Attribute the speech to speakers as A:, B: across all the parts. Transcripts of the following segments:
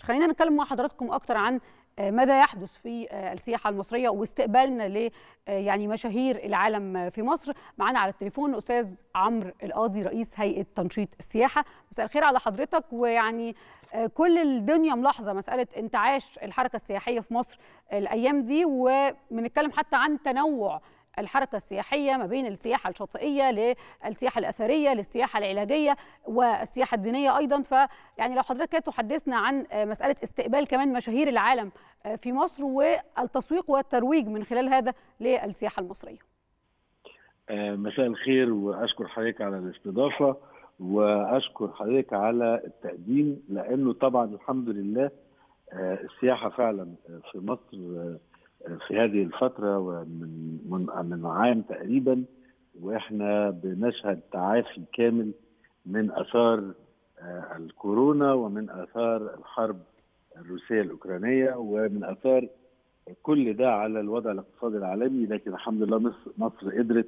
A: خلينا نتكلم مع حضراتكم اكتر عن ماذا يحدث في السياحه المصريه واستقبالنا ل يعني مشاهير العالم في مصر معانا على التليفون الاستاذ عمرو القاضي رئيس هيئه تنشيط السياحه مساء الخير على حضرتك ويعني كل الدنيا ملاحظه مساله انتعاش الحركه السياحيه في مصر الايام دي وبنتكلم حتى عن تنوع الحركه السياحيه ما بين السياحه الشاطئيه للسياحه الاثريه للسياحه العلاجيه والسياحه الدينيه ايضا فيعني لو حضرتك كده تحدثنا عن مساله استقبال كمان مشاهير العالم في مصر والتسويق والترويج من خلال هذا للسياحه المصريه.
B: مساء الخير واشكر حضرتك على الاستضافه واشكر حضرتك على التقديم لانه طبعا الحمد لله السياحه فعلا في مصر في هذه الفترة ومن من من عام تقريبا واحنا بنشهد تعافي كامل من اثار الكورونا ومن اثار الحرب الروسية الأوكرانية ومن اثار كل ده على الوضع الاقتصادي العالمي لكن الحمد لله مصر, مصر قدرت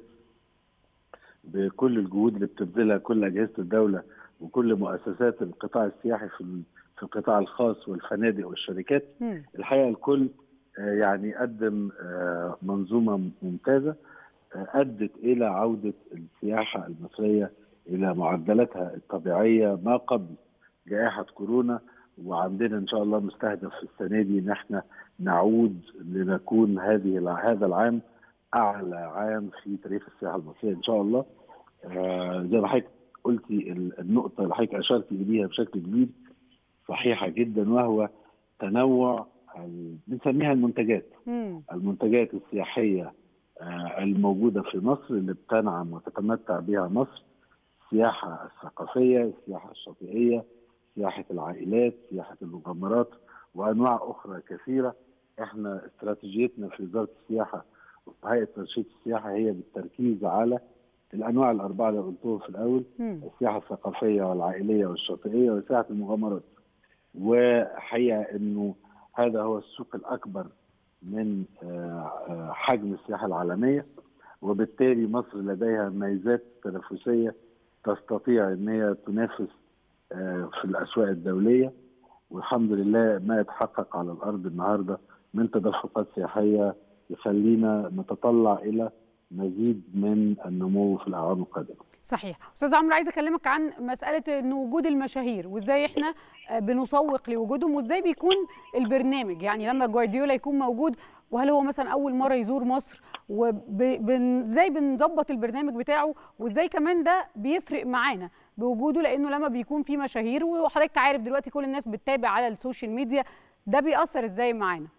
B: بكل الجهود اللي بتبذلها كل أجهزة الدولة وكل مؤسسات القطاع السياحي في في القطاع الخاص والفنادق والشركات الحقيقة الكل يعني قدم منظومه ممتازه ادت الى عوده السياحه المصريه الى معدلاتها الطبيعيه ما قبل جائحه كورونا وعندنا ان شاء الله مستهدف في السنه دي ان احنا نعود لنكون هذه هذا العام اعلى عام في تاريخ السياحه المصريه ان شاء الله زي ما حضرتك قلتي النقطه اللي حضرتك اشرتي اليها بشكل كبير صحيحه جدا وهو تنوع بنسميها المنتجات مم. المنتجات السياحيه الموجوده في مصر اللي بتنعم وتتمتع بها مصر السياحه الثقافيه السياحه الشاطئيه سياحه العائلات سياحه المغامرات وانواع اخرى كثيره احنا استراتيجيتنا في وزاره السياحه وهيئه تنشيط السياحه هي بالتركيز على الانواع الاربعه اللي قلتهم في الاول مم. السياحه الثقافيه والعائليه والشاطئيه وسياحه المغامرات وحقيقه انه هذا هو السوق الاكبر من حجم السياحه العالميه وبالتالي مصر لديها ميزات تنافسيه تستطيع ان هي تنافس في الاسواق الدوليه والحمد لله ما يتحقق على الارض النهارده من تدفقات سياحيه يخلينا نتطلع الى مزيد من النمو في الاعوام القادمه.
A: صحيح استاذ عمرو عايز اكلمك عن مساله ان وجود المشاهير وازاي احنا بنسوق لوجودهم وازاي بيكون البرنامج يعني لما جوارديولا يكون موجود وهل هو مثلا اول مره يزور مصر وازاي بنظبط البرنامج بتاعه وازاي كمان ده بيفرق معانا بوجوده لانه لما بيكون في مشاهير وحضرتك عارف دلوقتي كل الناس بتتابع على السوشيال ميديا ده بيأثر ازاي معانا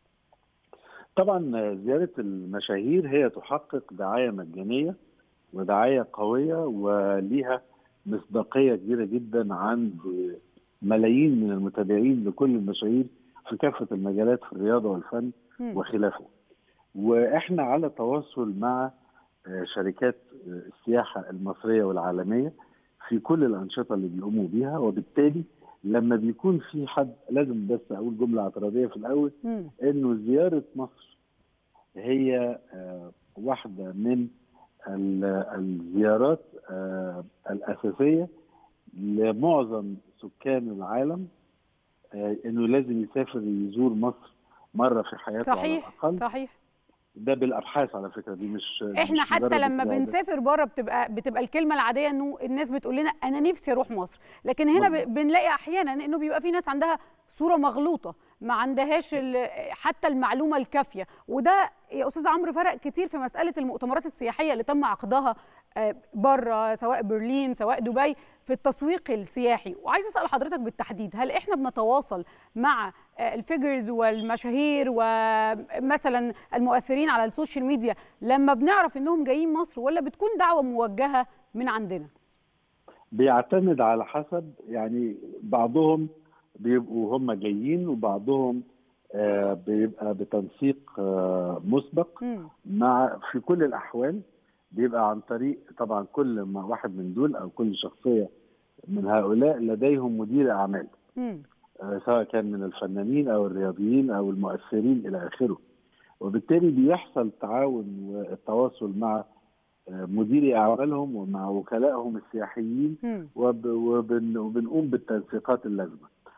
B: طبعا زياره المشاهير هي تحقق دعايه مجانيه ودعايه قويه وليها مصداقيه كبيره جدا عند ملايين من المتابعين لكل المشاهير في كافه المجالات في الرياضه والفن م. وخلافه. واحنا على تواصل مع شركات السياحه المصريه والعالميه في كل الانشطه اللي بيقوموا بيها وبالتالي لما بيكون في حد لازم بس اقول جمله اعتراضيه في الاول م. انه زياره مصر هي واحده من الزيارات الأساسية لمعظم سكان العالم انه لازم يسافر يزور مصر مره في حياته
A: صحيح
B: على الأقل.
A: صحيح
B: ده بالابحاث على فكره دي مش
A: احنا
B: مش
A: حتى لما بنسافر بره بتبقى بتبقى الكلمه العاديه انه الناس بتقول لنا انا نفسي اروح مصر لكن هنا ب... بنلاقي احيانا انه بيبقى في ناس عندها صوره مغلوطه ما عندهاش حتى المعلومه الكافيه وده يا استاذ عمرو فرق كتير في مساله المؤتمرات السياحيه اللي تم عقدها بره سواء برلين سواء دبي في التسويق السياحي وعايز اسال حضرتك بالتحديد هل احنا بنتواصل مع الفيجرز والمشاهير ومثلا المؤثرين على السوشيال ميديا لما بنعرف انهم جايين مصر ولا بتكون دعوه موجهه من عندنا
B: بيعتمد على حسب يعني بعضهم بيبقوا هم جايين وبعضهم آه بيبقى بتنسيق آه مسبق م. مع في كل الاحوال بيبقى عن طريق طبعا كل ما واحد من دول او كل شخصيه من هؤلاء لديهم مدير اعمال آه سواء كان من الفنانين او الرياضيين او المؤثرين الى اخره وبالتالي بيحصل التعاون والتواصل مع مديري اعمالهم ومع وكلائهم السياحيين وب... وبن... وبنقوم بالتنسيقات اللازمه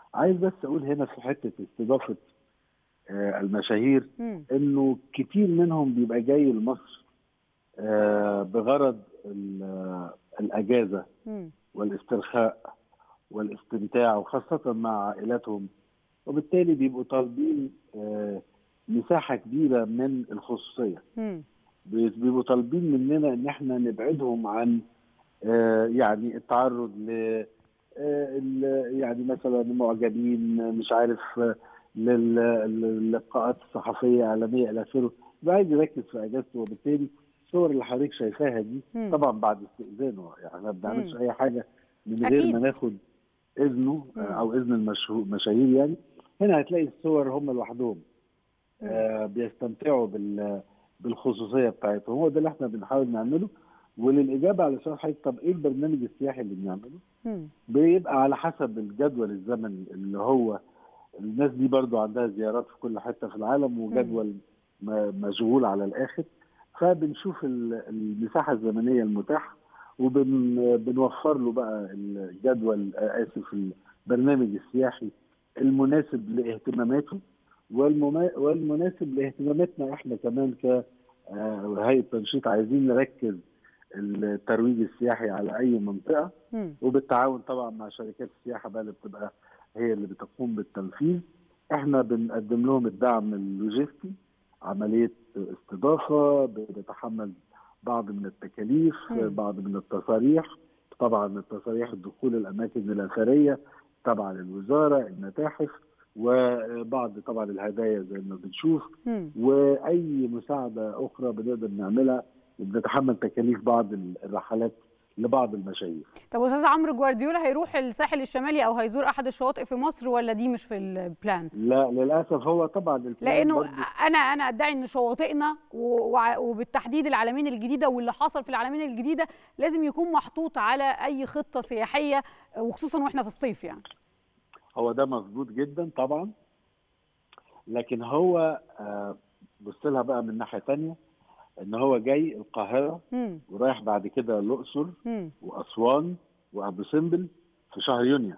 B: عايز بس اقول هنا في حته استضافه آه، المشاهير
A: مم.
B: انه كتير منهم بيبقى جاي لمصر آه، بغرض ال- آه، الاجازه
A: مم.
B: والاسترخاء والاستمتاع وخاصه مع عائلاتهم وبالتالي بيبقوا طالبين آه، مساحه كبيره من الخصوصيه
A: مم.
B: بي- بيبقوا طالبين مننا ان احنا نبعدهم عن آه، يعني التعرض ل آه، ال- يعني مثلا معجبين مش عارف آه، لل- للقاءات الصحفيه اعلاميه الى اخره بيبقى عايز يركز في اجازته وبالتالي الصور اللي حضرتك شايفاها دي
A: مم.
B: طبعا بعد استئذانه يعني احنا ما بنعملش
A: مم.
B: اي حاجه من غير
A: أكيد.
B: ما ناخد اذنه آه،
A: مم.
B: او اذن المشهو- المشاهير يعني هنا هتلاقي الصور هم لوحدهم
A: مم.
B: آه، بيستمتعوا بال بالخصوصيه بتاعتهم هو ده اللي احنا بنحاول نعمله وللاجابه على سؤال حضرتك طب ايه البرنامج السياحي اللي بنعمله؟
A: مم.
B: بيبقى على حسب الجدول الزمني اللي هو الناس دي برضو عندها زيارات في كل حته في العالم وجدول م- مشغول على الاخر فبنشوف ال- المساحه الزمنيه المتاحه وبنوفر له بقى الجدول آه، اسف البرنامج السياحي المناسب لاهتماماته والمما- والمناسب لاهتماماتنا احنا كمان ك آه، هيئه تنشيط عايزين نركز الترويج السياحي على اي منطقه
A: مم.
B: وبالتعاون طبعا مع شركات السياحه بقى اللي بتبقى هي اللي بتقوم بالتنفيذ احنا بنقدم لهم الدعم اللوجستي عمليه استضافه بنتحمل بعض من التكاليف
A: مم.
B: بعض من التصاريح طبعا التصاريح الدخول الاماكن الاثريه تبع للوزاره المتاحف وبعض طبعا الهدايا زي ما بنشوف
A: مم.
B: واي مساعده اخرى بنقدر نعملها وبنتحمل تكاليف بعض الرحلات لبعض المشاهير
A: طب استاذ عمرو جوارديولا هيروح الساحل الشمالي او هيزور احد الشواطئ في مصر ولا دي مش في البلان
B: لا للاسف هو طبعا البلان
A: لانه
B: برضو-
A: انا انا ادعي ان شواطئنا و- وع- وبالتحديد العلمين الجديده واللي حصل في العلمين الجديده لازم يكون محطوط على اي خطه سياحيه وخصوصا واحنا في الصيف يعني
B: هو ده مظبوط جدا طبعا لكن هو آه، بص لها بقى من ناحيه تانية ان هو جاي القاهره
A: مم.
B: ورايح بعد كده الاقصر
A: مم.
B: واسوان وابو سمبل في شهر يونيو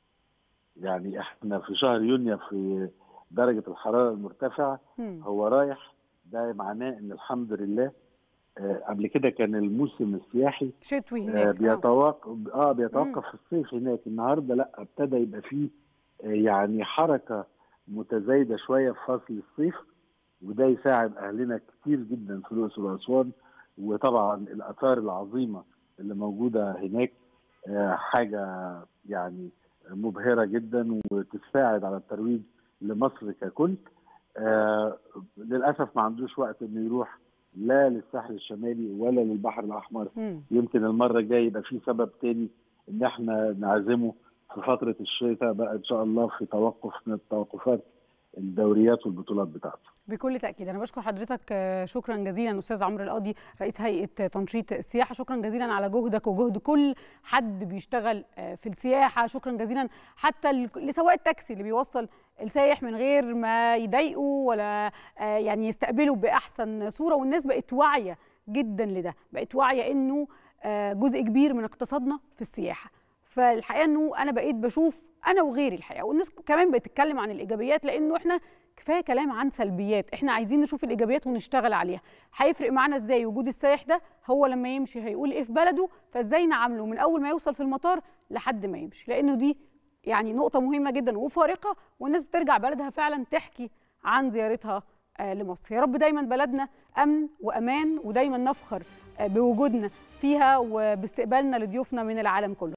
B: يعني احنا في شهر يونيو في درجه الحراره المرتفعه
A: مم.
B: هو رايح ده معناه ان الحمد لله آه، قبل كده كان الموسم السياحي
A: شتوي
B: آه،
A: هناك آه.
B: بيتوقف اه بيتوقف في الصيف هناك النهارده لا ابتدى يبقى فيه آه، يعني حركه متزايده شويه في فصل الصيف وده يساعد اهلنا كتير جدا في الاقصر واسوان وطبعا الاثار العظيمه اللي موجوده هناك آه، حاجه يعني مبهره جدا وتساعد على الترويج لمصر ككل آه، للاسف ما عندوش وقت انه يروح لا للساحل الشمالي ولا للبحر الاحمر
A: مم.
B: يمكن المره الجايه يبقى في سبب تاني ان احنا نعزمه في فتره الشتاء بقى ان شاء الله في توقف من التوقفات الدوريات والبطولات بتاعته
A: بكل تاكيد انا بشكر حضرتك آه، شكرا جزيلا استاذ عمرو القاضي رئيس هيئه تنشيط السياحه شكرا جزيلا على جهدك وجهد كل حد بيشتغل آه، في السياحه شكرا جزيلا حتى ل- لسواق التاكسي اللي بيوصل السايح من غير ما يضايقوا ولا آه، يعني يستقبله باحسن صوره والناس بقت واعيه جدا لده بقت واعيه انه آه، جزء كبير من اقتصادنا في السياحه فالحقيقه انه انا بقيت بشوف انا وغيري الحقيقه والناس كمان بقت تتكلم عن الايجابيات لانه احنا كفايه كلام عن سلبيات احنا عايزين نشوف الايجابيات ونشتغل عليها هيفرق معانا ازاي وجود السائح ده هو لما يمشي هيقول ايه في بلده فازاي نعامله من اول ما يوصل في المطار لحد ما يمشي لانه دي يعني نقطه مهمه جدا وفارقه والناس بترجع بلدها فعلا تحكي عن زيارتها آه، لمصر يا رب دايما بلدنا امن وامان ودايما نفخر آه، بوجودنا فيها وباستقبالنا لضيوفنا من العالم كله